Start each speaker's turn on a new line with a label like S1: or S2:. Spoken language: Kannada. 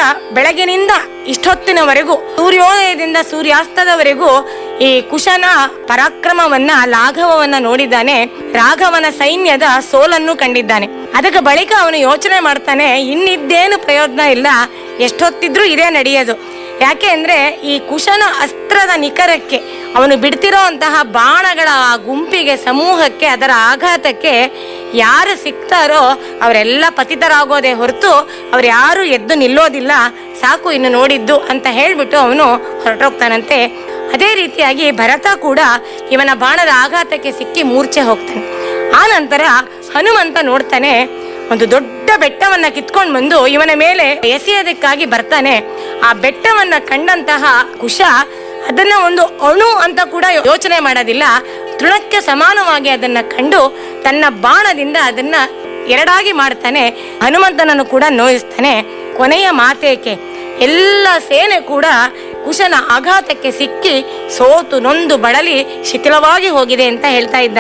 S1: ಬೆಳಗಿನಿಂದ ಇಷ್ಟೊತ್ತಿನವರೆಗೂ ಸೂರ್ಯೋದಯದಿಂದ ಸೂರ್ಯಾಸ್ತದವರೆಗೂ ಈ ಕುಶನ ಪರಾಕ್ರಮವನ್ನ ಲಾಘವವನ್ನ ನೋಡಿದ್ದಾನೆ ರಾಘವನ ಸೈನ್ಯದ ಸೋಲನ್ನು ಕಂಡಿದ್ದಾನೆ ಅದಕ್ಕೆ ಬಳಿಕ ಅವನು ಯೋಚನೆ ಮಾಡ್ತಾನೆ ಇನ್ನಿದ್ದೇನು ಪ್ರಯೋಜನ ಇಲ್ಲ ಎಷ್ಟೊತ್ತಿದ್ರೂ ಇದೇ ನಡೆಯೋದು ಯಾಕೆ ಅಂದ್ರೆ ಈ ಕುಶನ ಅಸ್ತ್ರದ ನಿಖರಕ್ಕೆ ಅವನು ಬಿಡ್ತಿರೋ ಅಂತಹ ಬಾಣಗಳ ಆ ಗುಂಪಿಗೆ ಸಮೂಹಕ್ಕೆ ಅದರ ಆಘಾತಕ್ಕೆ ಯಾರು ಸಿಗ್ತಾರೋ ಅವರೆಲ್ಲ ಪತಿತರಾಗೋದೇ ಹೊರತು ಅವ್ರು ಯಾರು ಎದ್ದು ನಿಲ್ಲೋದಿಲ್ಲ ಸಾಕು ಇನ್ನು ನೋಡಿದ್ದು ಅಂತ ಹೇಳ್ಬಿಟ್ಟು ಅವನು ಹೊರಟೋಗ್ತಾನಂತೆ ಅದೇ ರೀತಿಯಾಗಿ ಭರತ ಕೂಡ ಇವನ ಬಾಣದ ಆಘಾತಕ್ಕೆ ಸಿಕ್ಕಿ ಮೂರ್ಛೆ ಹೋಗ್ತಾನೆ ಆ ನಂತರ ಹನುಮಂತ ನೋಡ್ತಾನೆ ಒಂದು ದೊಡ್ಡ ಬೆಟ್ಟವನ್ನ ಕಿತ್ಕೊಂಡು ಬಂದು ಇವನ ಮೇಲೆ ಎಸೆಯೋದಕ್ಕಾಗಿ ಬರ್ತಾನೆ ಆ ಬೆಟ್ಟವನ್ನ ಕಂಡಂತಹ ಕುಶ ಅದನ್ನ ಒಂದು ಅಣು ಅಂತ ಕೂಡ ಯೋಚನೆ ಮಾಡೋದಿಲ್ಲ ತೃಣಕ್ಕೆ ಸಮಾನವಾಗಿ ಅದನ್ನ ಕಂಡು ತನ್ನ ಬಾಣದಿಂದ ಅದನ್ನ ಎರಡಾಗಿ ಮಾಡ್ತಾನೆ ಹನುಮಂತನನ್ನು ಕೂಡ ನೋಯಿಸ್ತಾನೆ ಕೊನೆಯ ಮಾತೇಕೆ ಎಲ್ಲ ಸೇನೆ ಕೂಡ ಕುಶನ ಆಘಾತಕ್ಕೆ ಸಿಕ್ಕಿ ಸೋತು ನೊಂದು ಬಳಲಿ ಶಿಥಿಲವಾಗಿ ಹೋಗಿದೆ ಅಂತ ಹೇಳ್ತಾ ಇದ್ದಾರೆ